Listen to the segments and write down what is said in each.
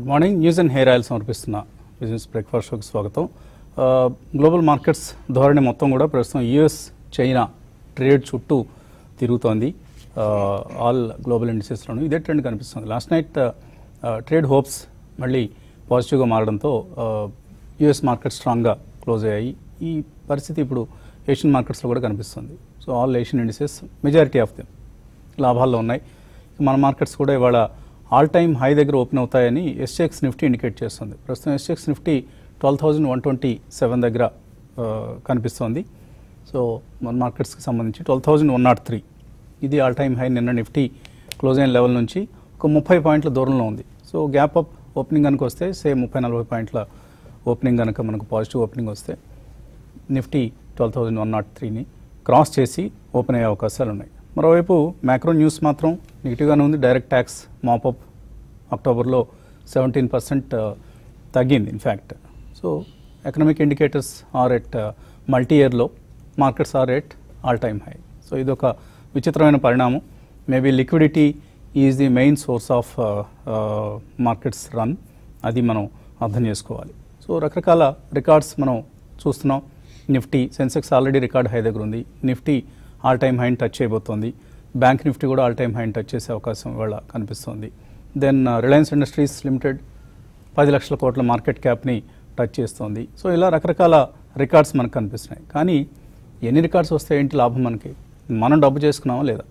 Good morning news and hair oil సమర్పిస్తున్న business breakfast షోకి స్వాగతం ఆ, గ్లోబల్ మార్కెట్స్ ధోరణి మొత్తం కూడా ప్రస్తుతం యుఎస్ చైనా ట్రేడ్ చుట్టూ తిరుగుతోంది ఆ, ఆల్ గ్లోబల్ ఇండిసెస్లోనూ ఇదే ట్రెండ్ కనిపిస్తుంది లాస్ట్ నైట్ ట్రేడ్ హోప్స్ మళ్ళీ పాజిటివ్గా మారడంతో యుఎస్ మార్కెట్ స్ట్రాంగ్గా క్లోజ్ అయ్యాయి ఈ పరిస్థితి ఇప్పుడు ఏషియన్ మార్కెట్స్లో కూడా కనిపిస్తుంది so all Asian indices majority of them లాభాల్లో ఉన్నాయి మన మార్కెట్స్ కూడా ఇవాళ ఆల్ టైమ్ హై దగ్గర ఓపెన్ అవుతాయని ఎస్ఎక్స్ నిఫ్టీ ఇండికేట్ చేస్తుంది ప్రస్తుతం SX Nifty twelve thousand one twenty seven దగ్గర ఆ, కనిపిస్తోంది సో మన మార్కెట్స్కి సంబంధించి twelve thousand one not three ఇది ఆల్ టైమ్ హై నిన్న నిఫ్టీ క్లోజ్ అయిన లెవెల్ నుంచి ఒక ముప్పై పాయింట్ల దూరంలో ఉంది సో గ్యాప్ అప్ ఓపెనింగ్ కనుక వస్తే సేమ్ ముప్పై నలభై పాయింట్ల ఓపెనింగ్ కనుక మనకు పాజిటివ్ ఓపెనింగ్ వస్తే Nifty twelve thousand one not త్రీని క్రాస్ చేసి ఓపెన్ అయ్యే అవకాశాలు ఉన్నాయి మరోవైపు మ్యాక్రో న్యూస్ మాత్రం నెగిటివ్గానే ఉంది డైరెక్ట్ ట్యాక్స్ మాపప్ అక్టోబర్లో సెవెంటీన్ పర్సెంట్ తగ్గింది in fact so economic indicators are at multi ఇయర్లో markets are at all time high so ఇది ఒక విచిత్రమైన పరిణామం maybe liquidity is the main source of markets run అది మనం అర్థం చేసుకోవాలి సో రకరకాల రికార్డ్స్ మనం చూస్తున్నాం Nifty Sensex already record high దగ్గర ఉంది నిఫ్టీ ఆల్ టైమ్ హైని టచ్ చేయబోతోంది బ్యాంక్ నిఫ్టీ కూడా ఆల్ టైమ్ హైని టచ్ చేసే అవకాశం ఇవాళ కనిపిస్తోంది దెన్ రిలయన్స్ ఇండస్ట్రీస్ లిమిటెడ్ పది లక్షల కోట్ల మార్కెట్ క్యాప్ని టచ్ చేస్తోంది సో ఇలా రకరకాల రికార్డ్స్ మనకు కనిపిస్తున్నాయి కానీ ఎన్ని రికార్డ్స్ వస్తే ఏంటి లాభం మనకి మనం డబ్బు చేసుకున్నామా లేదా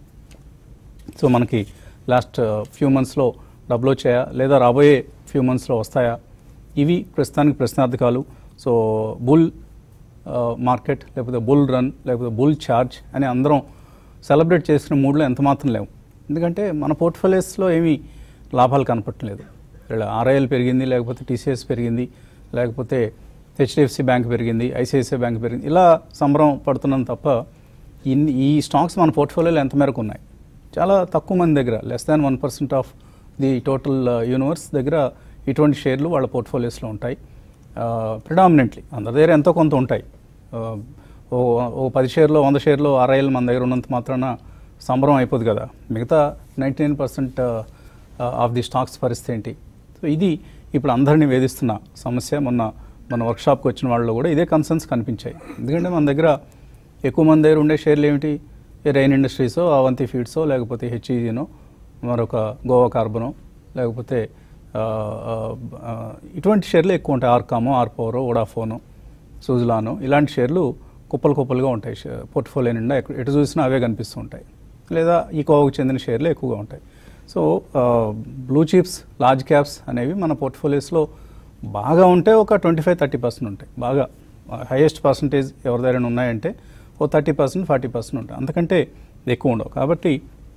సో మనకి లాస్ట్ ఫ్యూ మంత్స్లో డబ్బులు వచ్చాయా లేదా రాబోయే ఫ్యూ మంత్స్లో వస్తాయా ఇవి ప్రస్తుతానికి ప్రశ్నార్థకాలు సో బుల్ మార్కెట్ లేకపోతే బుల్ రన్ లేకపోతే బుల్ ఛార్జ్ అని అందరం సెలబ్రేట్ చేసిన మూడ్లో ఎంత మాత్రం లేవు ఎందుకంటే మన పోర్ట్ఫోలియోస్లో ఏమీ లాభాలు కనపట్టలేదు ఇలా ఆర్ఐఎల్ పెరిగింది లేకపోతే టీసీఎస్ పెరిగింది లేకపోతే హెచ్డిఎఫ్సి బ్యాంక్ పెరిగింది ఐసిఐసిఐ బ్యాంక్ పెరిగింది ఇలా సంబరం పడుతున్నాం తప్ప ఇన్ని ఈ స్టాక్స్ మన పోర్ట్ఫోలియోలో ఎంత మేరకు ఉన్నాయి చాలా తక్కువ మంది దగ్గర less than one percent of the total universe దగ్గర ఇటువంటి షేర్లు వాళ్ళ పోర్ట్ఫోలియోస్లో ఉంటాయి ప్రిడామినెంట్లీ అందరి దగ్గర ఎంతో కొంత ఉంటాయి ఆ, ఓ ఓ పది షేర్లో వంద షేర్లో ఆర్ఐఎల్ మన దగ్గర ఉన్నంత మాత్రాన సంబరం అయిపోదు కదా మిగతా ninety nine percent of the stocks పరిస్థితి ఏంటి సో ఇది ఇప్పుడు అందరినీ వేధిస్తున్న సమస్య మొన్న మన వర్క్షాప్కి వచ్చిన వాళ్ళు కూడా ఇదే కన్సర్న్స్ కనిపించాయి ఎందుకంటే మన దగ్గర ఎక్కువ మంది దగ్గర ఉండే షేర్లు ఏమిటి ఈ రైన్ ఇండస్ట్రీసో అవంతి ఫీడ్సో లేకపోతే హెచ్ఈజీనో మరొక గోవా కార్బనో లేకపోతే ఆ, ఆ, ఆ, ఇటువంటి షేర్లు ఎక్కువ ఉంటాయి ఆర్కామో ఆర్పవరో వోడాఫోనో సుజలానో ఇలాంటి షేర్లు కుప్పలు కుప్పలుగా ఉంటాయి షే- పోర్ట్ఫోలియో నిండా ఎక్కడ- ఎటు చూసినా అవే కనిపిస్తూ ఉంటాయి లేదా ఈ కోవకు చెందిన షేర్లు ఎక్కువగా ఉంటాయి so blue chips large caps అనేవి మన పోర్ట్ఫోలియోస్లో బాగా ఉంటే ఒక ట్వంటీ ఫైవ్ థర్టీ పర్సెంట్ ఉంటాయి బాగా హైయెస్ట్ పర్సంటేజ్ ఎవరి దగ్గర ఉన్నాయంటే ఓ థర్టీ పర్సెంట్ ఫార్టీ పర్సెంట్ ఉంటాయి అంతకంటే ఎక్కువ ఉండవు కాబట్టి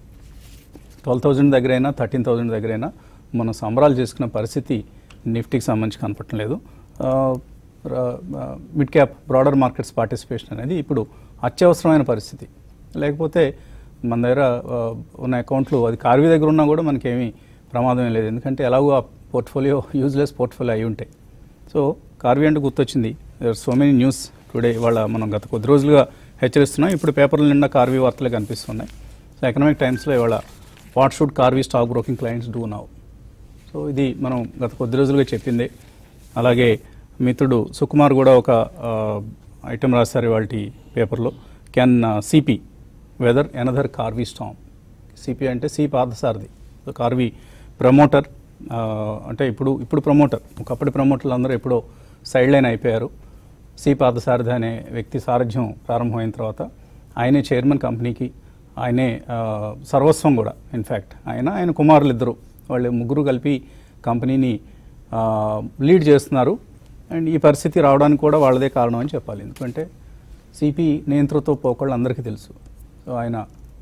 ట్వెల్వ్ థౌజండ్ దగ్గరైనా థర్టీన్ థౌజండ్ దగ్గరైనా మనం సంబరాలు చేసుకున్న పరిస్థితి నిఫ్టీకి సంబంధించి కనపడటం లేదు ఆ, ర- ఆ, mid cap broader markets participation అనేది ఇప్పుడు అత్యవసరమైన పరిస్థితి లేకపోతే మన దగ్గర ఆ, ఉన్న అకౌంట్లు అది కార్వి దగ్గర ఉన్నా కూడా మనకేమీ ప్రమాదం ఏం లేదు ఎందుకంటే ఎలాగో ఆ పోర్ట్ఫోలియో యూజ్లెస్ పోర్ట్ఫోలియో అయి ఉంటాయి సో కార్వి అంటే గుర్తొచ్చింది సో మెనీ న్యూస్ టుడే ఇవాళ మనం గత కొద్ది రోజులుగా హెచ్చరిస్తున్నాం ఇప్పుడు పేపర్ల నిండా కార్వి వార్తలే కనిపిస్తున్నాయి సో ఎకనామిక్ టైమ్స్లో ఇవాళ what should Karvy stock broking clients do now so ఇది మనం గత కొద్ది రోజులుగా చెప్పిందే అలాగే మిత్రుడు సుకుమార్ కూడా ఒక ఐటెం రాశారు ఇవాళ పేపర్లో can CP weather another Karvy storm CP అంటే C Parthasarathy so Karvy promoter అంటే ఇప్పుడు ఇప్పుడు ప్రమోటర్ ఒకప్పటి ప్రమోటర్లు అందరూ ఎప్పుడో సైడ్ లైన్ అయిపోయారు సి పార్థసారథి అనే వ్యక్తి సారథ్యం ప్రారంభమైన తర్వాత ఆయనే చైర్మన్ కంపెనీకి ఆయనే ఆ, సర్వస్వం కూడా ఇన్ఫ్యాక్ట్ ఆయన ఆయన కుమారులు ఇద్దరు వాళ్ళు ముగ్గురు కలిపి కంపెనీని ఆ, లీడ్ చేస్తున్నారు అండ్ ఈ పరిస్థితి రావడానికి కూడా వాళ్ళదే కారణం అని చెప్పాలి ఎందుకంటే సిపి నియంత్రణతో పోకళ్ళు అందరికీ తెలుసు సో ఆయన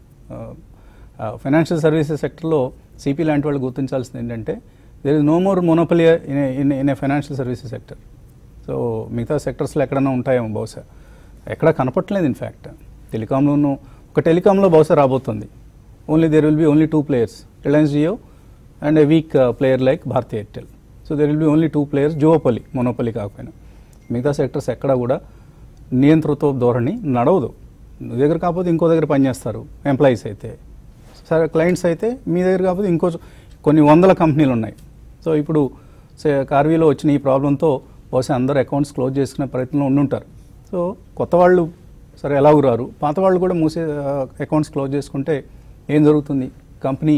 ఫైనాన్షియల్ సర్వీసెస్ సెక్టర్లో సిపి లాంటి వాళ్ళు గుర్తించాల్సింది ఏంటంటే there is no more monopoly in in a financial services sector so మిగతా సెక్టర్స్లో ఎక్కడైనా ఉంటాయేమో బహుశా ఎక్కడ కనపట్లేదు ఇన్ఫ్యాక్ట్ టెలికాంలోనూ ఒక టెలికాంలో బహుశా రాబోతుంది only there will be only two players Reliance Jio and a weak player like Bharti Airtel so there will be only two players జియోపలి మొనోపలి కాకపోయినా మిగతా సెక్టర్స్ ఎక్కడా కూడా నియంత్రణతో ధోరణి నడవదు నీ దగ్గర కాకపోతే ఇంకో దగ్గర పనిచేస్తారు ఎంప్లాయీస్ అయితే సరే క్లయింట్స్ అయితే మీ దగ్గర కాకపోతే ఇంకో కొన్ని వందల కంపెనీలు ఉన్నాయి సో ఇప్పుడు సో కార్వీలో వచ్చిన ఈ ప్రాబ్లంతో బహుశా అందరు అకౌంట్స్ క్లోజ్ చేసుకునే ప్రయత్నంలో ఉండుంటారు సో కొత్త వాళ్ళు సరే ఎలాగూ రారు పాత వాళ్ళు కూడా మూసే అకౌంట్స్ క్లోజ్ చేసుకుంటే ఏం జరుగుతుంది కంపెనీ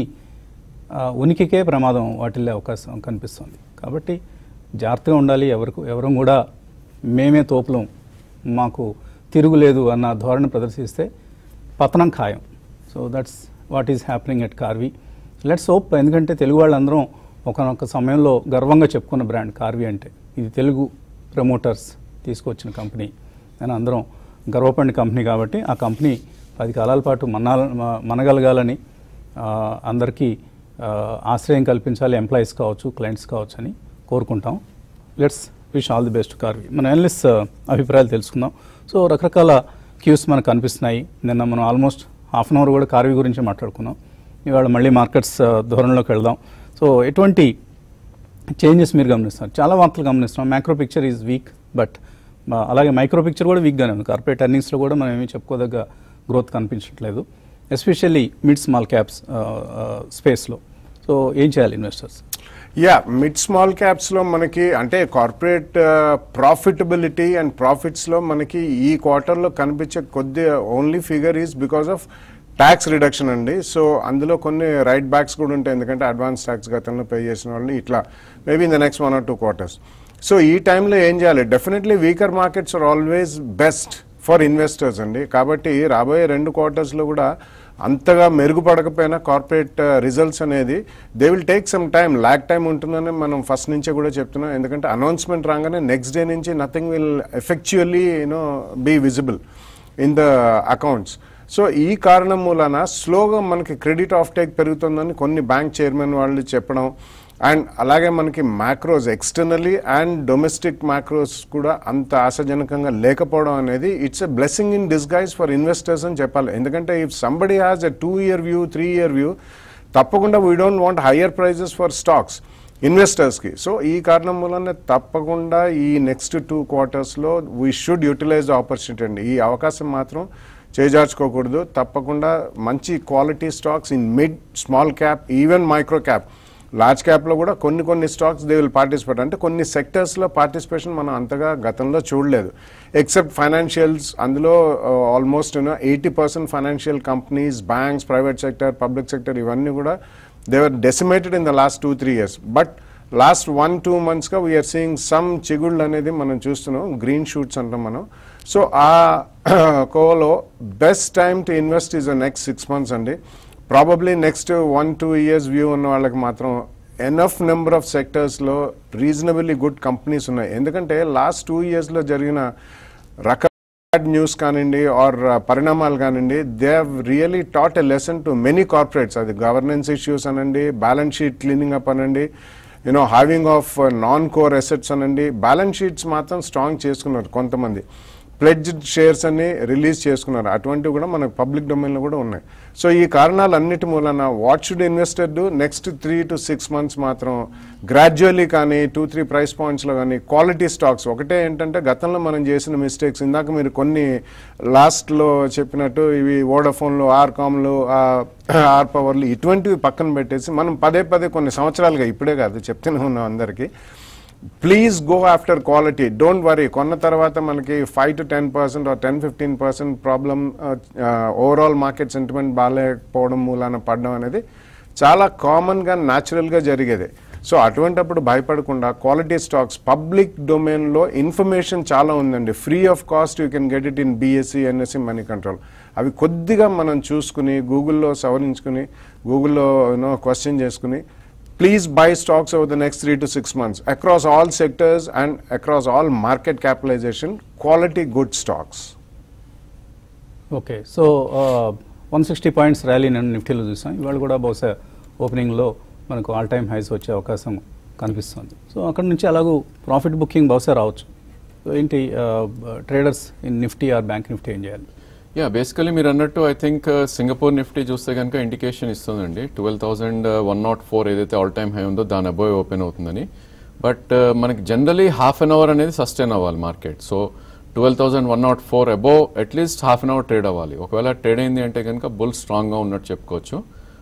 ఆ, ఉనికికే ప్రమాదం వాటిల్లే అవకాశం కనిపిస్తుంది కాబట్టి జాగ్రత్తగా ఉండాలి ఎవరికి ఎవరం కూడా మేమే తోపులం మాకు తిరుగులేదు అన్న ధోరణి ప్రదర్శిస్తే పతనం ఖాయం so that's what is happening at Karvy let's hope ఎందుకంటే తెలుగు వాళ్ళందరం ఒకనొక సమయంలో గర్వంగా చెప్పుకున్న బ్రాండ్ కార్వీ అంటే ఇది తెలుగు ప్రమోటర్స్ తీసుకొచ్చిన కంపెనీ అని అందరం గర్వపడిన కంపెనీ కాబట్టి ఆ కంపెనీ పది కాలాల పాటు మనాల మ- మనగలగాలని ఆ, అందరికీ ఆ, ఆశ్రయం కల్పించాలి ఎంప్లాయీస్ కావచ్చు క్లయింట్స్ కావచ్చు అని కోరుకుంటాం let's wish all the best Karvy మన అనలిస్ట్ అభిప్రాయాలు తెలుసుకుందాం సో రకరకాల క్యూస్ మనకు కనిపిస్తున్నాయి నిన్న మనం ఆల్మోస్ట్ హాఫ్ అన్ అవర్ కూడా కార్వి గురించి మాట్లాడుకున్నాం ఇవాళ మళ్ళీ మార్కెట్స్ ఆ, ధోరణిలోకి వెళ్దాం సో ఎటువంటి చేంజెస్ మీరు గమనిస్తున్నారు చాలా వార్తలు గమనిస్తున్నాం macro picture is weak but అలాగే మైక్రో పిక్చర్ కూడా వీక్గానే ఉంది కార్పొరేట్ ఎర్నింగ్స్లో కూడా మనం ఏమీ చెప్పుకోదగ్గ గ్రోత్ కనిపించట్లేదు ఎస్పెషల్లీ మిడ్ స్మాల్ క్యాప్స్ స్పేస్లో సో ఏం చేయాలి ఇన్వెస్టర్స్ యా మిడ్ స్మాల్ క్యాప్స్లో మనకి అంటే కార్పొరేట్ ప్రాఫిటబిలిటీ అండ్ ప్రాఫిట్స్లో మనకి ఈ క్వార్టర్లో కనిపించే కొద్ది only figure is because of tax reduction అండి సో అందులో కొన్ని రైట్ బ్యాక్స్ కూడా ఉంటాయి ఎందుకంటే అడ్వాన్స్ ట్యాక్స్ గతంలో పే చేసిన వాళ్ళు ఇట్లా maybe in the next one or two quarters so ఈ టైంలో ఏం చేయాలి definitely weaker markets are always best for investors అండి కాబట్టి రాబోయే రెండు క్వార్టర్స్లో కూడా అంతగా మెరుగుపడకపోయినా కార్పొరేట్ రిజల్ట్స్ అనేది they will take some time lag time ఉంటుందని మనం ఫస్ట్ నుంచే కూడా చెప్తున్నాం ఎందుకంటే అనౌన్స్మెంట్ రాగానే నెక్స్ట్ డే నుంచి nothing will effectually you know be visible in the accounts so ఈ కారణం మూలన స్లోగా మనకి క్రెడిట్ ఆఫ్ టేక్ పెరుగుతుందని కొన్ని బ్యాంక్ చైర్మన్ వాళ్ళు చెప్పడం అండ్ అలాగే మనకి macros externally and domestic macros కూడా అంత ఆశాజనకంగా లేకపోవడం అనేది it's a blessing in disguise for investors అని చెప్పాలి ఎందుకంటే if somebody has a two year view three year view తప్పకుండా we don't want higher prices for stocks ఇన్వెస్టర్స్కి సో ఈ కారణం వలన తప్పకుండా ఈ నెక్స్ట్ టూ క్వార్టర్స్లో we should utilize the opportunity అండి ఈ అవకాశం మాత్రం చేజార్చుకోకూడదు తప్పకుండా మంచి quality stocks in mid small cap even micro cap large క్యాప్లో కూడా కొన్ని కొన్ని స్టాక్స్ దే విల్ పార్టిసిపేట్ అంటే కొన్ని సెక్టర్స్లో పార్టిసిపేషన్ మనం అంతగా గతంలో చూడలేదు ఎక్సెప్ట్ ఫైనాన్షియల్స్ అందులో almost eighty percent financial companies banks private sector public sector ఇవన్నీ కూడా they were decimated in the last two three years but last one two మంత్స్గా వీఆర్ సీయింగ్ సమ్ చిగుళ్ళు అనేది మనం చూస్తున్నాం గ్రీన్ షూట్స్ అంటాం మనం సో ఆ కోలో best time to invest is next six months అండి probably next one two years view ఉన్న వాళ్ళకి మాత్రం ఎనఫ్ నెంబర్ ఆఫ్ సెక్టర్స్లో రీజనబుల్లీ గుడ్ కంపెనీస్ ఉన్నాయి ఎందుకంటే లాస్ట్ టూ ఇయర్స్లో జరిగిన రక న్యూస్ కానివ్వండి ఆర్ పరిణామాలు కానివ్వండి they have really taught a lesson to many corporates అది గవర్నెన్స్ ఇష్యూస్ అనండి బ్యాలెన్స్ షీట్ క్లీనింగ్ అప్ అనండి you know having off non core assets అనండి బ్యాలెన్స్ షీట్స్ మాత్రం స్ట్రాంగ్ చేసుకున్నారు కొంతమంది ప్లెడ్జ్డ్ షేర్స్ అన్ని రిలీజ్ చేసుకున్నారు అటువంటివి కూడా మనకు పబ్లిక్ డొమైన్లో కూడా ఉన్నాయి సో ఈ కారణాలన్నిటి మూలన what should investor do next three to six months మాత్రం గ్రాడ్యువల్లీ కానీ టూ త్రీ ప్రైస్ పాయింట్స్లో కానీ క్వాలిటీ స్టాక్స్ ఒకటే ఏంటంటే గతంలో మనం చేసిన మిస్టేక్స్ ఇందాక మీరు కొన్ని లాస్ట్లో చెప్పినట్టు ఇవి వోడాఫోన్లు ఆర్కామ్లు ఆర్ పవర్లు ఇటువంటివి పక్కన పెట్టేసి మనం పదే పదే కొన్ని సంవత్సరాలుగా ఇప్పుడే కాదు చెప్తూనే ఉన్నాం అందరికీ please go after quality don't worry కొన్న తర్వాత మనకి five to ten percent or ten fifteen percent problem overall market sentiment బాగాలేకపోవడం మూలాన పడడం అనేది చాలా కామన్గా న్యాచురల్గా జరిగేది సో అటువంటప్పుడు భయపడకుండా క్వాలిటీ స్టాక్స్ పబ్లిక్ డొమైన్లో ఇన్ఫర్మేషన్ చాలా ఉందండి free of cost you can get it in BSE NSE money control అవి కొద్దిగా మనం చూసుకుని గూగుల్లో సవరించుకుని గూగుల్లో యూనో క్వశ్చన్ చేసుకుని please buy stocks over the next three to six months across all sectors and across all market capitalization, quality good stocks. Okay so one sixty points rally నేను నిఫ్టీలో చూసాం ఇవాళ కూడా బహుశా ఓపెనింగ్లో మనకు ఆల్ టైమ్ హైస్ వచ్చే అవకాశం కనిపిస్తుంది సో అక్కడ నుంచి అలాగూ ప్రాఫిట్ బుకింగ్ బహుశా రావచ్చు సో ఏంటి traders in Nifty or bank Nifty ఏం చేయాలి యా బేసికలీ మీరు అన్నట్టు ఐ థింక్ సింగపూర్ నిఫ్టీ చూస్తే కనుక ఇండికేషన్ ఇస్తుందండి twelve thousand one nought four ఏదైతే ఆల్ టైమ్ హై ఉందో దాని అబోవ్ ఓపెన్ అవుతుందని బట్ మనకి జనరలీ హాఫ్ అన్ అవర్ అనేది సస్టైన్ అవ్వాలి market so twelve thousand one nought four above at least half an hour trade అవ్వాలి ఒకవేళ ట్రేడ్ అయింది అంటే కనుక బుల్ స్ట్రాంగ్గా ఉన్నట్టు చెప్పుకోవచ్చు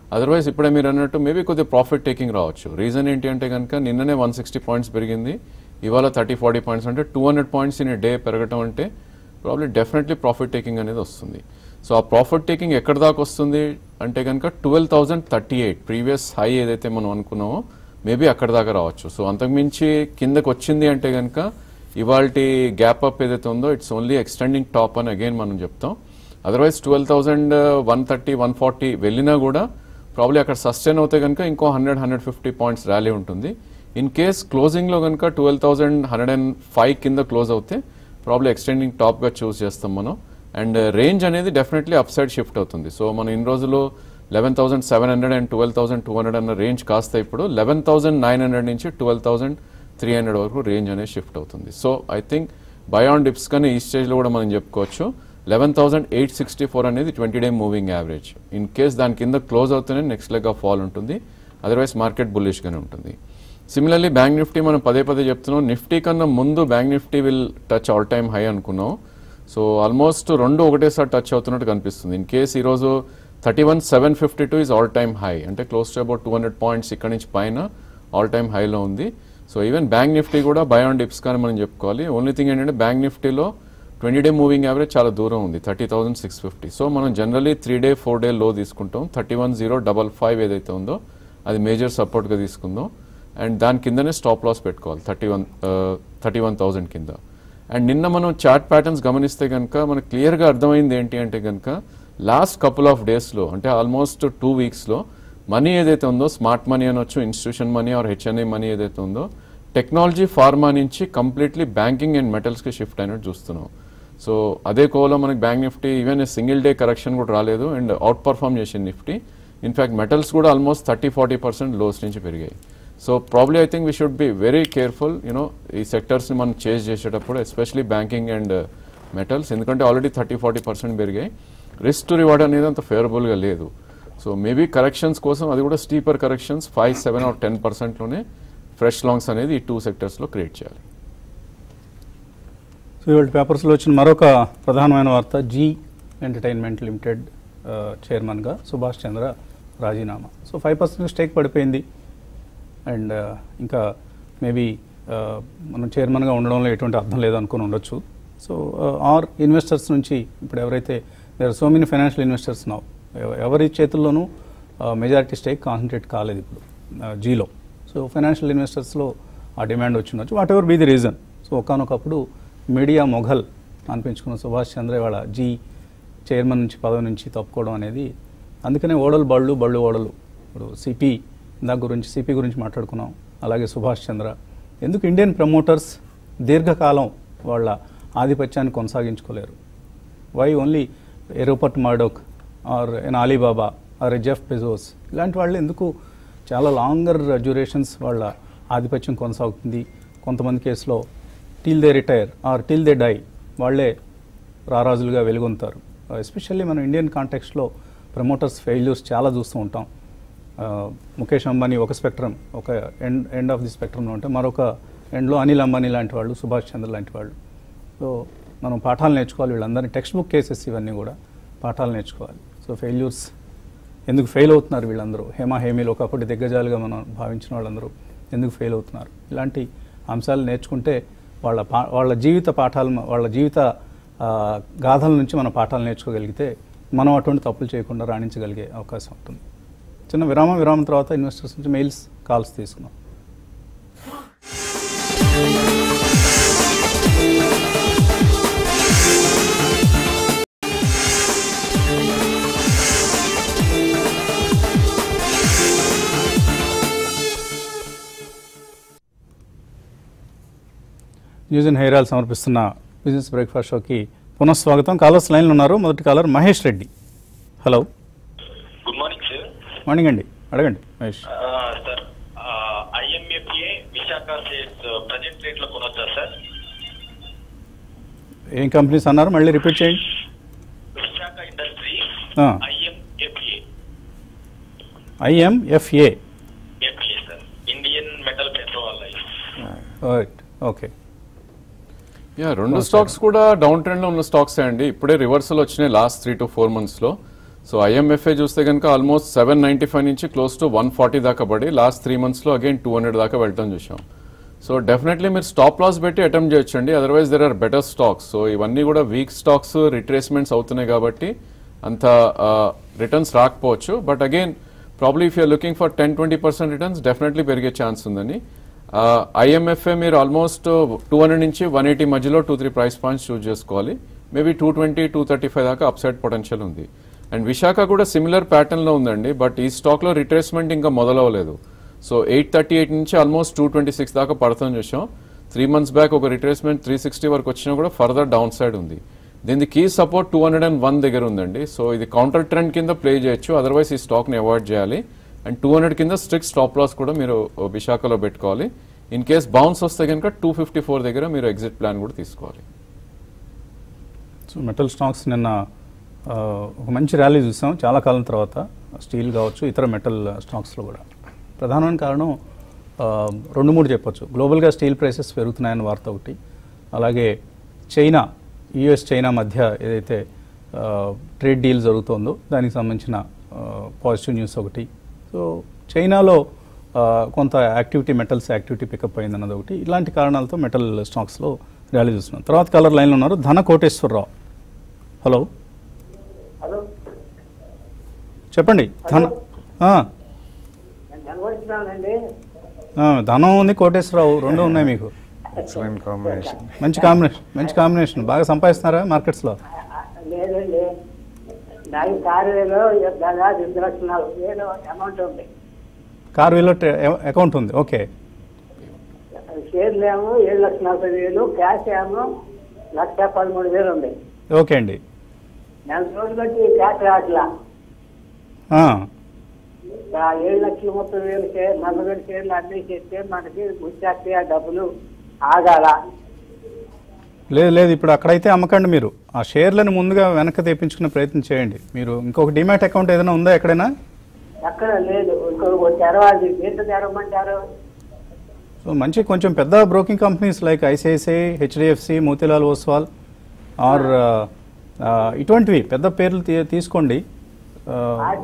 అదర్వైజ్ ఇప్పుడే మీరు అన్నట్టు మేబీ కొద్దిగా ప్రాఫిట్ టేకింగ్ రావచ్చు రీజన్ ఏంటి అంటే కనుక నిన్ననే వన్ సిక్స్టీ పాయింట్స్ పెరిగింది ఇవాళ థర్టీ ఫార్టీ పాయింట్స్ అంటే two hundred points in day పెరగటం అంటే ప్రాబ్లీ డెఫినెట్లీ ప్రాఫిట్ టేకింగ్ అనేది వస్తుంది సో ఆ ప్రాఫిట్ టేకింగ్ ఎక్కడ దాకా వస్తుంది అంటే కనుక twelve thousand thirty eight previous high ఏదైతే మనం అనుకున్నామో మేబీ అక్కడ దాకా రావచ్చు సో అంతకుమించి కిందకు వచ్చింది అంటే కనుక ఇవాళ గ్యాప్ అప్ ఏదైతే ఉందో ఇట్స్ ఓన్లీ ఎక్స్టెండింగ్ టాప్ అని అగైన్ మనం చెప్తాం otherwise twelve thousand one thirty one forty వెళ్ళినా కూడా ప్రాబ్లీ అక్కడ సస్టైన్ అవుతే కనుక ఇంకో hundred hundred fifty points rally ఉంటుంది ఇన్ కేస్ క్లోజింగ్లో కనుక twelve thousand hundred and five కింద క్లోజ్ అవుతే ప్రాబ్లీ ఎక్స్టెండింగ్ టాప్గా చూస్ చేస్తాం మనం అండ్ రేంజ్ అనేది డెఫినెట్లీ అప్ సైడ్ షిఫ్ట్ అవుతుంది సో మనం ఇన్ని రోజులు eleven thousand seven hundred and twelve thousand two hundred అన్న రేంజ్ కాస్త ఇప్పుడు లెవెన్ థౌసండ్ నైన్ హండ్రెడ్ నుంచి ట్వెల్వ్ థౌసండ్ త్రీ హండ్రెడ్ వరకు రేంజ్ అనేది షిఫ్ట్ అవుతుంది so I think buy on dips కానీ ఈ స్టేజ్లో కూడా మనం చెప్పుకోవచ్చు eleven thousand eight sixty four అనేది twenty day moving average in case దాని కింద క్లోజ్ అవుతూనే నెక్స్ట్ లెగ్ ఆఫ్ ఫాల్ ఉంటుంది అదర్వైజ్ మార్కెట్ బుల్లిష్గానే ఉంటుంది సిమిలర్లీ బ్యాంక్ నిఫ్టీ మనం పదే పదే చెప్తున్నాం నిఫ్టీ కన్నా ముందు bank Nifty will touch all time high అనుకున్నాం సో ఆల్మోస్ట్ రెండు ఒకటేసారి టచ్ అవుతున్నట్టు కనిపిస్తుంది ఇన్ కేస్ ఈరోజు thirty one seven fifty two is all time high అంటే close to about two hundred points ఇక్కడ నుంచి పైన ఆల్ టైమ్ హైలో ఉంది సో ఈవెన్ బ్యాంక్ నిఫ్టీ కూడా బై ఆన్ డిప్స్ కానీ మనం చెప్పుకోవాలి ఓన్లీ థింగ్ ఏంటంటే బ్యాంక్ నిఫ్టీలో ట్వంటీ డే మూవింగ్ యావరేజ్ చాలా దూరం ఉంది thirty thousand six fifty so మనం generally three day four day లో తీసుకుంటాం thirty one zero double five ఏదైతే ఉందో అది మేజర్ సపోర్ట్గా తీసుకుందాం అండ్ దాని కిందనే స్టాప్ లాస్ పెట్టుకోవాలి thirty one thirty one thousand కింద అండ్ నిన్న మనం చార్ట్ ప్యాటర్న్స్ గమనిస్తే కనుక మనకు క్లియర్గా అర్థమైంది ఏంటి అంటే కనుక లాస్ట్ కపుల్ ఆఫ్ డేస్లో అంటే ఆల్మోస్ట్ టూ వీక్స్లో మనీ ఏదైతే ఉందో స్మార్ట్ మనీ అనొచ్చు institution money or HNI money ఏదైతే ఉందో టెక్నాలజీ ఫార్మా నుంచి కంప్లీట్లీ బ్యాంకింగ్ అండ్ మెటల్స్కి షిఫ్ట్ అయినట్టు చూస్తున్నాం సో అదే కోలో మనకి bank Nifty even single day correction కూడా రాలేదు అండ్ అవుట్ పర్ఫామ్ చేసింది నిఫ్టీ ఇన్ఫాక్ట్ మెటల్స్ కూడా almost thirty forty percent lows నుంచి పెరిగాయి so probably I think we should be very careful you know ఈ సెక్టర్స్ని మనం చేంజ్ చేసేటప్పుడు ఎస్పెషలీ బ్యాంకింగ్ అండ్ మెటల్స్ ఎందుకంటే ఆల్రెడీ థర్టీ ఫార్టీ పర్సెంట్ పెరిగాయి రిస్క్ టు రివార్డ్ అనేది అంత ఫేవరబుల్గా లేదు సో మేబీ కరెక్షన్స్ కోసం అది కూడా steeper corrections five seven or ten పర్సెంట్లోనే ఫ్రెష్ లాంగ్స్ అనేది ఈ టూ సెక్టర్స్లో క్రియేట్ చేయాలి సో ఇవాళ పేపర్స్లో వచ్చిన మరొక ప్రధానమైన వార్త జీ ఎంటర్టైన్మెంట్ లిమిటెడ్ ఆ, చైర్మన్గా సుభాష్ చంద్ర రాజీనామా సో ఫైవ్ పర్సెంట్ స్టేక్ పడిపోయింది అండ్ ఆ, ఇంకా మేబీ మనం చైర్మన్గా ఉండడంలో ఎటువంటి అర్థం లేదనుకుని ఉండొచ్చు సో ఆర్ ఇన్వెస్టర్స్ నుంచి ఇప్పుడు ఎవరైతే there so many financial investors now ఎవరి చేతుల్లోనూ మెజారిటీ స్టేక్ కాన్సన్ట్రేట్ కాలేదు ఇప్పుడు ఆ, జీలో సో ఫైనాన్షియల్ ఇన్వెస్టర్స్లో ఆ డిమాండ్ వచ్చి ఉండొచ్చు whatever be the reason so ఒకనొకప్పుడు మీడియా మొఘల్ అనిపించుకున్న సుభాష్ చంద్ర ఇవాళ జీ చైర్మన్ నుంచి పదవి నుంచి తప్పుకోవడం అనేది అందుకనే ఓడలు బళ్ళు బళ్ళు ఓడలు ఇప్పుడు సిపి దాని గురించి సిపి గురించి మాట్లాడుకున్నాం అలాగే సుభాష్ చంద్ర ఎందుకు ఇండియన్ ప్రమోటర్స్ దీర్ఘకాలం వాళ్ళ ఆధిపత్యాన్ని కొనసాగించుకోలేరు why only Rupert Murdoch or an Alibaba or Jeff Bezos ఇలాంటి వాళ్ళు ఎందుకు చాలా లాంగర్ డ్యూరేషన్స్ వాళ్ళ ఆధిపత్యం కొనసాగుతుంది కొంతమంది కేసులో till they retire or till they die వాళ్ళే రారాజులుగా వెలుగొంతారు ఎస్పెషల్లీ మనం ఇండియన్ కాంటెక్స్ట్లో ప్రమోటర్స్ ఫెయిల్యూర్స్ చాలా చూస్తూ ఉంటాం ఆ, ముఖేష్ అంబానీ ఒక స్పెక్ట్రమ్ ఒక ఎండ్ ఎండ్ ఆఫ్ ది స్పెక్ట్రమ్లో ఉంటే మరొక ఎండ్లో అనిల్ అంబానీ లాంటి వాళ్ళు సుభాష్ చంద్ర లాంటి వాళ్ళు సో మనం పాఠాలు నేర్చుకోవాలి వీళ్ళందరినీ టెక్స్ట్ బుక్ కేసెస్ ఇవన్నీ కూడా పాఠాలు నేర్చుకోవాలి సో ఫెయిల్యూర్స్ ఎందుకు ఫెయిల్ అవుతున్నారు వీళ్ళందరూ హేమా హేమీలు ఒకప్పుడు దిగ్గజాలుగా మనం భావించిన వాళ్ళందరూ ఎందుకు ఫెయిల్ అవుతున్నారు ఇలాంటి అంశాలు నేర్చుకుంటే వాళ్ళ పా వాళ్ళ జీవిత పాఠాలు వాళ్ళ జీవిత ఆ, గాథల నుంచి మన పాఠాలు నేర్చుకోగలిగితే మనం అటువంటి తప్పులు చేయకుండా రాణించగలిగే అవకాశం ఉంటుంది చిన్న విరామం విరామం తర్వాత ఇన్వెస్టర్స్ నుంచి మెయిల్స్ కాల్స్ తీసుకున్నాం న్యూస్ అండ్ హెయిర్ ఆయిల్ సమర్పిస్తున్న బిజినెస్ బ్రేక్ఫాస్ట్ షోకి పునఃస్వాగతం కాలర్స్ లైన్లో ఉన్నారు మొదటి caller Mahesh Reddy hello good morning sir morning అండి అడగండి Mahesh sir IMFA Visakha shares present rate లో కొనొచ్చా సార్ ఏం కంపెనీస్ అన్నారు మళ్ళీ రిపీట్ చేయండి విశాఖ ఇండస్ట్రీ ఆ. IMFA IMFA FA sir Indian metal petrol right okay yeah రెండు స్టాక్స్ కూడా డౌన్ ట్రెండ్ లో ఉన్న స్టాక్స్ అండి ఇప్పుడే రివర్సల్ వచ్చినాయి last three to four months లో సో ఐఎంఎఫ్ఏ చూస్తే కనుక ఆల్మోస్ట్ సెవెన్ నైంటీ ఫైవ్ నుంచి క్లోజ్ టు వన్ ఫార్టీ దాకా పడి లాస్ట్ త్రీ మంత్స్లో అగైన్ టూ హండ్రెడ్ దాకా వెళ్ళటం చూసాం సో డెఫినెట్లీ మీరు స్టాప్ లాస్ పెట్టి అటెంప్ట్ చేయొచ్చండి otherwise there are better stocks so ఇవన్నీ కూడా వీక్ స్టాక్స్ రిట్రేస్మెంట్స్ అవుతున్నాయి కాబట్టి అంత రిటర్న్స్ రాకపోవచ్చు but again probably if you're looking for ten twenty percent returns definitely పెరిగే ఛాన్స్ ఉందని ఐఎంఎఫ్ఏ మీరు ఆల్మోస్ట్ టూ హండ్రెడ్ నుంచి వన్ ఎయిటీ మధ్యలో two three price points choose చేసుకోవాలి maybe two twenty two thirty five దాకా upside potential ఉంది and Visakha కూడా similar ప్యాటర్న్లో ఉందండి బట్ ఈ స్టాక్లో రిట్రేస్మెంట్ ఇంకా మొదలవ్వలేదు సో ఎయిట్ థర్టీ ఎయిట్ నుంచి ఆల్మోస్ట్ టూ ట్వంటీ సిక్స్ దాకా పడుతుంది చూసాం త్రీ మంత్స్ బ్యాక్ ఒక రిట్రేస్మెంట్ త్రీ సిక్స్టీ వరకు వచ్చినా కూడా ఫర్దర్ డౌన్ సైడ్ ఉంది దీని key support two hundred and one దగ్గర ఉందండి సో ఇది కౌంటర్ ట్రెండ్ కింద ప్లే చేయొచ్చు అదర్వైజ్ ఈ స్టాక్ని అవాయిడ్ చేయాలి అండ్ టూ హండ్రెడ్ కింద స్ట్రిక్ట్ స్టాప్ లాస్ కూడా మీరు విశాఖలో పెట్టుకోవాలి ఇన్ కేస్ బౌన్స్ వస్తే కనుక టూ ఫిఫ్టీ ఫోర్ దగ్గర మీరు ఎగ్జిట్ ప్లాన్ కూడా తీసుకోవాలి సో మెటల్ స్టాక్స్ నిన్న ఆ, ఒక మంచి ర్యాలీ చూసాం చాలా కాలం తర్వాత స్టీల్ కావచ్చు ఇతర మెటల్ స్టాక్స్లో కూడా ప్రధానమైన కారణం ఆ, రెండు మూడు చెప్పొచ్చు గ్లోబల్గా స్టీల్ ప్రైసెస్ పెరుగుతున్నాయని వార్త ఒకటి అలాగే చైనా యుఎస్ చైనా మధ్య ఏదైతే ఆ, ట్రేడ్ డీల్ జరుగుతోందో దానికి సంబంధించిన పాజిటివ్ న్యూస్ ఒకటి సో చైనాలో ఆ, కొంత యాక్టివిటీ మెటల్స్ యాక్టివిటీ పికప్ అయింది అన్నది ఒకటి ఇలాంటి కారణాలతో మెటల్ స్టాక్స్లో ర్యాలీ చూస్తున్నాం తర్వాత కలర్ లైన్లో ఉన్నారు ధన కోటేశ్వరరావు హలో హలో చెప్పండి ధన ఆ, నేను కనబడుతున్నానండి ఆ, ధనం ఉంది కోటేశ్వరరావు రెండు ఉన్నాయి మీకు ఎక్సలెంట్ కాంబినేషన్ మంచి కాంబినేషన్ మంచి కాంబినేషన్ బాగా సంపాదిస్తున్నారా మార్కెట్స్లో లేదండి నాకు కారువేలో దాదాపు ఎనిమిది లక్షల నలభై వేలు అమౌంట్ ఉంది కార్ వీలో అకౌంట్ ఉంది ఓకే షేర్లు ఏమో ఏడు లక్షల నలభై వేలు క్యాష్ ఏమో లక్ష పదమూడు వేలు ఉంది ఓకే అండి నెల రోజులు బట్టి క్యాష్ రావట్లా ఆ, ఆ ఏడు లక్షల ముప్పై వేలు షేర్ నలభై వేలు షేర్లు అన్నీ చేస్తే మనకి వచ్చేస్తే ఆ డబ్బులు ఆగాల లేదు లేదు ఇప్పుడు అక్కడైతే అమ్మకండి మీరు ఆ షేర్లను ముందుగా వెనక్కి తెప్పించుకునే ప్రయత్నం చేయండి మీరు ఇంకొక డిమాట్ అకౌంట్ ఏదైనా ఉందా ఎక్కడైనా ఎక్కడ లేదు ఇంకొక తెరవాలి ఎంత తెరవమంటారు సో మంచి కొంచెం పెద్ద broking companies like ICICI HDFC Motilal Oswal or ఇటువంటివి పెద్ద పేర్లు తీ- తీసుకోండి ఆ,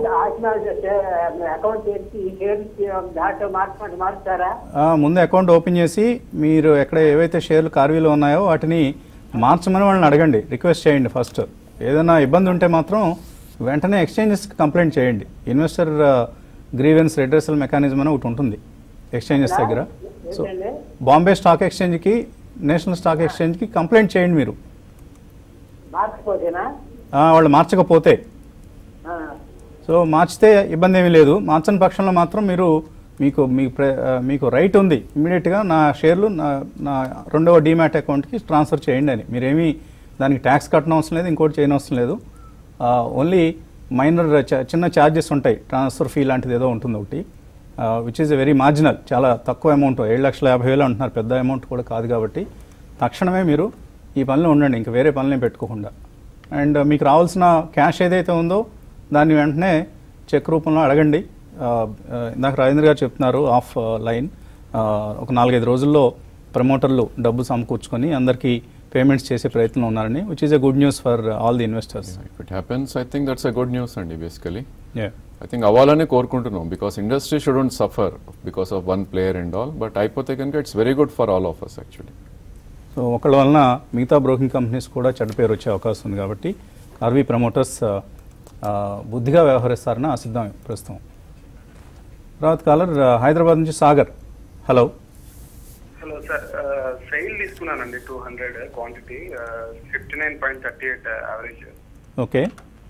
అకౌంట్ తెచ్చి ఈ షేర్ దాంట్లో మార్చమంటే మారుతారా ఆ, ముందు అకౌంట్ ఓపెన్ చేసి మీరు ఎక్కడ ఏవైతే షేర్లు కార్వీలో ఉన్నాయో వాటిని మార్చమని వాళ్ళని అడగండి రిక్వెస్ట్ చేయండి ఫస్ట్ ఏదైనా ఇబ్బంది ఉంటే మాత్రం వెంటనే ఎక్స్చేంజెస్కి కంప్లైంట్ చేయండి ఇన్వెస్టర్ గ్రీవెన్స్ రెడ్రెసల్ మెకానిజం అని ఒకటి ఉంటుంది ఎక్స్చేంజెస్ దగ్గర సో ఏంటండి బాంబే స్టాక్ ఎక్స్చేంజ్కి నేషనల్ స్టాక్ ఎక్స్చేంజ్కి కంప్లైంట్ చేయండి మీరు మార్చిపోతేనా ఆ, వాళ్ళు మార్చకపోతే ఆ, సో మార్చితే ఇబ్బంది ఏమీ లేదు మార్చని పక్షంలో మాత్రం మీరు మీకు మీకు ప్ర- ఆ, మీకు రైట్ ఉంది ఇమీడియట్గా నా షేర్లు నా నా రెండవ డీమ్యాట్ అకౌంట్కి ట్రాన్స్ఫర్ చేయండి అని మీరేమీ దానికి ట్యాక్స్ కట్టడం అవసరం లేదు ఇంకోటి చేయని అవసరం లేదు ఓన్లీ మైనర్ చిన్న ఛార్జెస్ ఉంటాయి ట్రాన్స్ఫర్ ఫీ లాంటిది ఏదో ఉంటుంది ఒకటి which is a very marginal చాలా తక్కువ అమౌంట్ ఏడు లక్షల యాభై వేలు అంటున్నారు పెద్ద అమౌంట్ కూడా కాదు కాబట్టి తక్షణమే మీరు ఈ పనిలో ఉండండి ఇంకా వేరే పనులేం పెట్టుకోకుండా అండ్ మీకు రావాల్సిన క్యాష్ ఏదైతే ఉందో దాన్ని వెంటనే చెక్ రూపంలో అడగండి ఆ, ఆ, ఇందాక రాజేంద్ర గారు చెప్తున్నారు ఆఫ్ లైన్ ఆ, ఒక నాలుగైదు రోజుల్లో ప్రమోటర్లు డబ్బు సమకూర్చుకొని అందరికీ పేమెంట్స్ చేసే ప్రయత్నం ఉన్నారని which is a good news for all the investors if it happens I think that's a good news అండి బేసికలీ ఐ థింక్ అవ్వాలని కోరుకుంటున్నాం because industry shouldn't suffer because of one player and all but అయిపోతే కనుక it's very good for all of us actually so ఒకళ్ళ వలన మిగతా broking companies కూడా చెడ్డ పేరు వచ్చే అవకాశం ఉంది కాబట్టి ఆర్వీ ప్రమోటర్స్ ఆ, ఆ, బుద్ధిగా వ్యవహరిస్తారని ఆశిద్దాం ప్రస్తుతం తర్వాత కాలర్ ఆ, హైదరాబాద్ నుంచి Sagar hello hello sir SAIL తీసుకున్నానండి two hundred quantity fifty nine point thirty eight average okay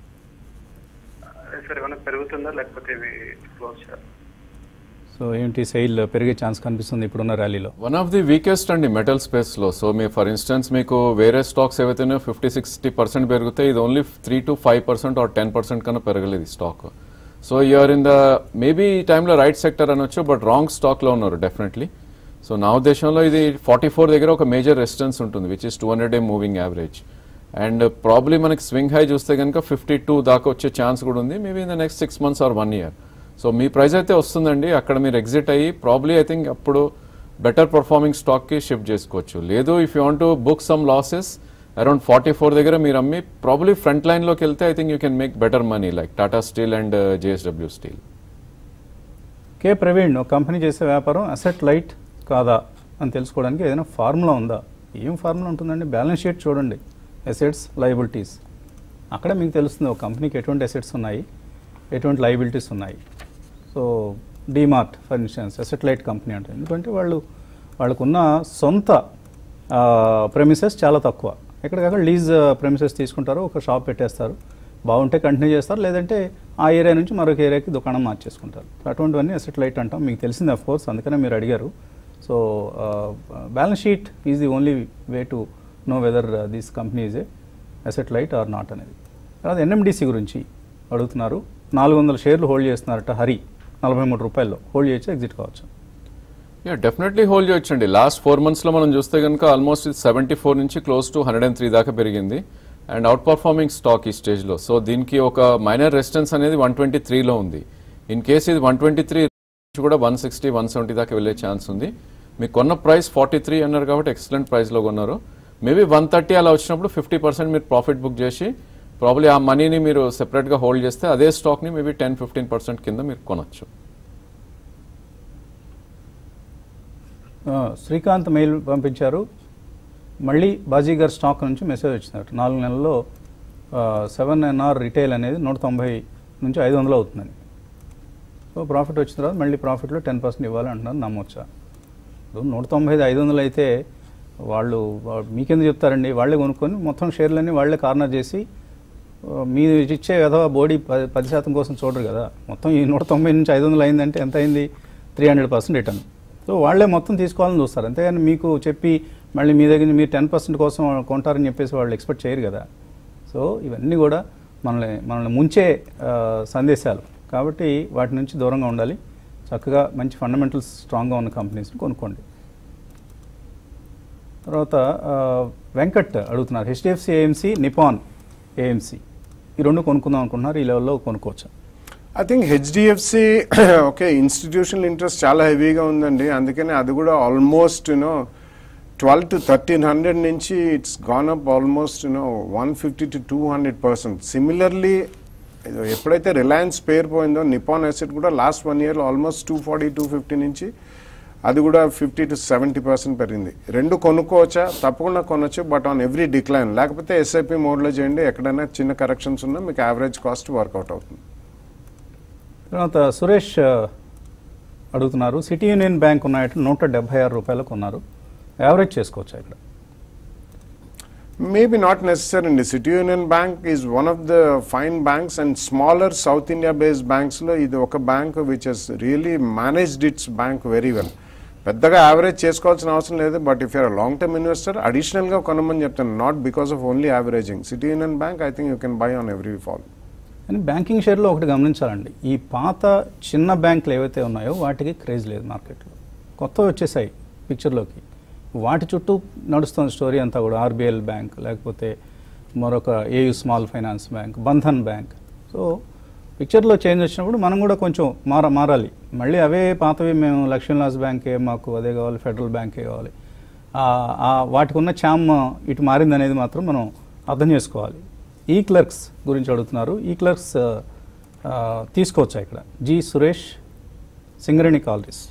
sir ఏమైనా పెరుగుతుందా లేకపోతే ఇవి క్లోజ్ సార్ సో ఏంటి సెయిల్ పెరిగే ఛాన్స్ కనిపిస్తుంది ఇప్పుడున్న ర్యాలీలో వన్ ఆఫ్ ది వీకెస్ట్ అండి మెటల్ స్పేస్లో సో మీ ఫర్ ఇన్స్టెన్స్ మీకు వేరే స్టాక్స్ ఏవైతేనే ఫిఫ్టీ సిక్స్టీ పర్సెంట్ పెరిగితే ఇది only three to five percent or ten percent కన్నా పెరగలేదు ఈ stock so you're in the maybe ఈ టైంలో రైట్ సెక్టర్ అనొచ్చు బట్ రాంగ్ స్టాక్లో ఉన్నారు డెఫినెట్లీ సో నా ఉద్దేశంలో ఇది ఫార్టీ ఫోర్ దగ్గర ఒక మేజర్ రెసిస్టెన్స్ ఉంటుంది which is two hundred day moving average and probably మనకి స్వింగ్ హై చూస్తే కనుక ఫిఫ్టీ టూ దాకా వచ్చే ఛాన్స్ కూడా ఉంది maybe in the next six months or one year so మీ ప్రైస్ అయితే వస్తుందండి అక్కడ మీరు ఎగ్జిట్ అయ్యి ప్రాబ్లీ ఐ థింక్ అప్పుడు బెటర్ పర్ఫార్మింగ్ స్టాక్కి షిఫ్ట్ చేసుకోవచ్చు లేదు if you want to book some losses around forty four దగ్గర మీరు అమ్మి ప్రాబ్లీ ఫ్రంట్ లైన్లోకి వెళ్తే I think you can make better money like Tata steel and JSW steel K Praveen ఒక కంపెనీ చేసే వ్యాపారం అసెట్ లైట్ కాదా అని తెలుసుకోవడానికి ఏదైనా ఫార్ములా ఉందా ఏం ఫార్ములా ఉంటుందండి బ్యాలెన్స్ షీట్ చూడండి అసెట్స్ లయబిలిటీస్ అక్కడ మీకు తెలుస్తుంది ఒక కంపెనీకి ఎటువంటి అసెట్స్ ఉన్నాయి ఎటువంటి లయబిలిటీస్ ఉన్నాయి so DMart for instance asset light company అంటే ఎందుకంటే వాళ్ళు వాళ్ళకున్న సొంత ప్రెమిసెస్ చాలా తక్కువ ఎక్కడికక్కడ లీజ్ ప్రెమిసెస్ తీసుకుంటారు ఒక షాప్ పెట్టేస్తారు బాగుంటే కంటిన్యూ చేస్తారు లేదంటే ఆ ఏరియా నుంచి మరొక ఏరియాకి దుకాణం మార్చేసుకుంటారు అటువంటివన్నీ అసెట్ లైట్ అంటాం మీకు తెలిసింది అఫ్ కోర్స్ అందుకనే మీరు అడిగారు so balance sheet is the only way to know whether this company is a asset light or not అనేది తర్వాత ఎన్ఎండిసి గురించి అడుగుతున్నారు నాలుగు వందల షేర్లు హోల్డ్ చేస్తున్నారట హరి నలభై మూడు రూపాయల్లో హోల్డ్ చేయొచ్చు ఎగ్జిట్ కావచ్చు యా డెఫినెట్లీ హోల్డ్ చేయొచ్చండి లాస్ట్ ఫోర్ మంత్స్లో మనం చూస్తే కనుక ఆల్మోస్ట్ సెవెంటీ ఫోర్ నుంచి close to hundred and three దాకా పెరిగింది అండ్ అవుట్ పర్ఫార్మింగ్ స్టాక్ ఈ స్టేజ్లో సో దీనికి ఒక మైనర్ రెసిస్టెన్స్ అనేది వన్ ట్వంటీ త్రీలో ఉంది ఇన్ కేస్ ఇది వన్ ట్వంటీ త్రీ కూడా వన్ సిక్స్టీ వన్ సెవెంటీ దాకా వెళ్ళే ఛాన్స్ ఉంది మీకు కొన్న ప్రైస్ ఫార్టీ త్రీ అన్నారు కాబట్టి ఎక్సలెంట్ ప్రైస్లో కొన్నారు మేబీ వన్ థర్టీ అలా వచ్చినప్పుడు ఫిఫ్టీ పర్సెంట్ మీరు ప్రాఫిట్ బుక్ చేసి ప్రాబ్లీ ఆ మనీని మీరు సెపరేట్గా హోల్డ్ చేస్తే అదే స్టాక్ని మేబీ టెన్ ఫిఫ్టీన్ పర్సెంట్ కింద మీరు కొనొచ్చు ఆ, శ్రీకాంత్ మెయిల్ పంపించారు మళ్ళీ బాజీగర్ స్టాక్ నుంచి మెసేజ్ వచ్చిందట నాలుగు నెలల్లో సెవెన్ ఎన్ఆర్ రిటైల్ అనేది నూట తొంభై నుంచి ఐదు వందలు అవుతుందని సో ప్రాఫిట్ వచ్చిన తర్వాత మళ్ళీ ప్రాఫిట్లో టెన్ పర్సెంట్ ఇవ్వాలి అంటున్నారు నమ్మొచ్చా ఇప్పుడు నూట తొంభై ఐదు ఐదు వందలు అయితే వాళ్ళు వా- మీకెందుకు చెప్తారండి వాళ్ళే కొనుక్కొని మొత్తం షేర్లన్నీ వాళ్ళే కార్నర్ చేసి ఆ, మీరు ఇచ్చే విధవ బోడీ పది పది శాతం కోసం చూడరు కదా మొత్తం ఈ నూట తొంభై నుంచి ఐదు వందలు అయిందంటే ఎంత అయింది three hundred percent return so వాళ్ళే మొత్తం తీసుకోవాలని చూస్తారు అంతేగాని మీకు చెప్పి మళ్ళీ మీ దగ్గర మీరు టెన్ పర్సెంట్ కోసం కొంటారని చెప్పేసి వాళ్ళు ఎక్స్పెక్ట్ చేయరు కదా సో ఇవన్నీ కూడా మనల్ని మనల్ని ముంచే ఆ, సందేశాలు కాబట్టి వాటి నుంచి దూరంగా ఉండాలి చక్కగా మంచి ఫండమెంటల్స్ స్ట్రాంగ్గా ఉన్న కంపెనీస్ని కొనుక్కోండి తర్వాత ఆ, వెంకట్ అడుగుతున్నారు హెచ్డిఎఫ్సి ఏఎంసీ నిపాన్ ఏఎంసీ ఈ రెండు కొనుక్కుందాం అనుకుంటున్నారు ఈ లెవెల్లో కొనుక్కోవచ్చు I think HDFC okay institutional interest చాలా హెవీగా ఉందండి అందుకని అది కూడా almost you know twelve to thirteen hundred నుంచి it's gone up almost you know one fifty to two hundred percent similarly ఎప్పుడైతే రిలయన్స్ పేరు పోయిందో నిపాన్ అసెట్ కూడా లాస్ట్ వన్ ఇయర్లో almost two forty to fifty నుంచి అది కూడా ఫిఫ్టీ టు సెవెంటీ పర్సెంట్ పెరిగింది రెండు కొనుక్కోవచ్చా తప్పకుండా కొనొచ్చు బట్ ఆన్ ఎవ్రీ డిక్లైన్ లేకపోతే ఎస్ఐపి మోడ్లో చేయండి ఎక్కడైనా చిన్న కరెక్షన్స్ ఉన్నా మీకు యావరేజ్ కాస్ట్ వర్కౌట్ అవుతుంది తర్వాత సురేష్ ఆ, అడుగుతున్నారు సిటీ యూనియన్ బ్యాంక్ ఉన్నాయట నూట డెబ్బై ఆరు రూపాయలకు ఉన్నారు యావరేజ్ చేసుకోవచ్చు ఇక్కడ Maybe not necessarily. City Union Bank is one of the fine banks and smaller South India based banks లో ఇది ఒక bank which has really managed it's bank very well పెద్దగా యావరేజ్ చేసుకోవాల్సిన అవసరం లేదు but if you're long term investor అడిషనల్గా కొనమని చెప్తాను not because of only averaging City Union bank I think you can buy on every fall కానీ banking షేర్లో ఒకటి గమనించాలండి ఈ పాత చిన్న బ్యాంకులు ఏవైతే ఉన్నాయో వాటికి క్రేజ్ లేదు మార్కెట్లో కొత్తవి వచ్చేసాయి పిక్చర్లోకి వాటి చుట్టూ నడుస్తున్న స్టోరీ అంతా కూడా ఆర్బిఎల్ బ్యాంక్ లేకపోతే మరొక AU small finance bank Bandhan bank so పిక్చర్లో చేంజ్ వచ్చినప్పుడు మనం కూడా కొంచెం మార మారాలి మళ్ళీ అవే పాతవి మేము లక్ష్మీలాస్ బ్యాంకే మాకు అదే కావాలి ఫెడరల్ బ్యాంకే కావాలి ఆ- ఆ వాటికి ఉన్న ఛామ్ ఇటు మారింది అనేది మాత్రం మనం అర్థం చేసుకోవాలి ఈ క్లర్క్స్ గురించి అడుగుతున్నారు ఈ క్లర్క్స్ ఆ, తీసుకోవచ్చా ఇక్కడ G Suresh Singareni collieries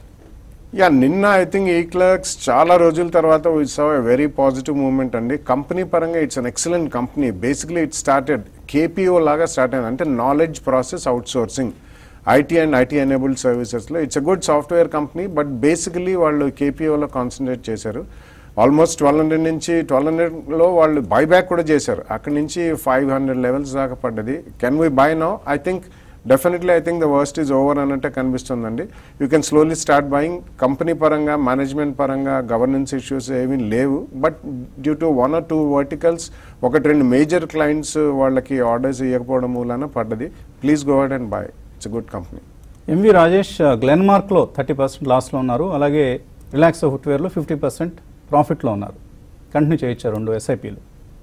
yeah నిన్న ఐ థింక్ ఈ క్లర్క్స్ చాలా రోజుల తర్వాత we saw a very positive moment అండి కంపెనీ పరంగా it's an excellent company basically it started KPO లాగా స్టార్ట్ అయింది అంటే knowledge process outsourcing IT and IT enabled సర్వీసెస్లో it's a good software company but basically వాళ్ళు కేపీఓలో concentrate చేశారు almost twelve hundred నుంచి ట్వెల్వ్ హండ్రెడ్లో వాళ్ళు బైబ్యాక్ కూడా చేశారు అక్కడి నుంచి ఫైవ్ హండ్రెడ్ లెవెల్స్ దాకా పడ్డది can we buy now I think definitely I think the worst is over అన్నట్టే కనిపిస్తుందండి you can slowly start buying company పరంగా మేనేజ్మెంట్ పరంగా గవర్నెన్స్ ఇష్యూస్ ఏమీ లేవు but due to one or two verticals ఒకటి రెండు మేజర్ క్లయింట్స్ వాళ్ళకి orders ఇవ్వకపోవడం మూలాన పడ్డది please go ahead and buy it's good company MV Rajesh గ్లెన్మార్క్లో థర్టీ పర్సెంట్ లాస్లో ఉన్నారు అలాగే రిలాక్స్ ఫుట్వేర్లో ఫిఫ్టీ పర్సెంట్ ప్రాఫిట్లో ఉన్నారు కంటిన్యూ చేయొచ్చు రెండు ఎస్ఐపీలు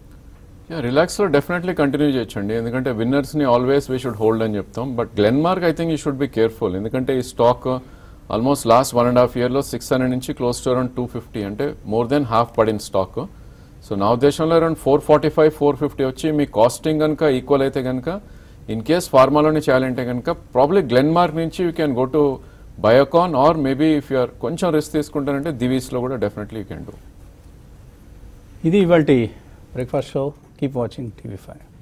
యా రిలాక్స్లో డెఫినెట్లీ కంటిన్యూ చేయొచ్చండి ఎందుకంటే విన్నర్స్ని ఆల్వేస్ వీ షుడ్ హోల్డ్ అని చెప్తాం but Glenmark I think you should be careful ఎందుకంటే ఈ stock almost last one and half ఇయర్లో సిక్స్ హండ్రెడ్ నుంచి close to around two fifty అంటే మోర్ దెన్ హాఫ్ పడిన స్టాక్ సో నా ఉద్దేశంలో around four forty five four fifty వచ్చి మీ కాస్టింగ్ కనుక ఈక్వల్ అయితే కనుక ఇన్ కేస్ ఫార్మాలోనే చేయాలంటే కనుక ప్రాబ్లీ గ్లెన్ మార్క్ నుంచి you can go to Biocon or maybe if you're కొంచెం రిస్క్ తీసుకుంటారంటే దివీస్లో కూడా డెఫినెట్లీ యూ క్యాన్ డూ ఇది ఇవాళ breakfast show keep watching TV five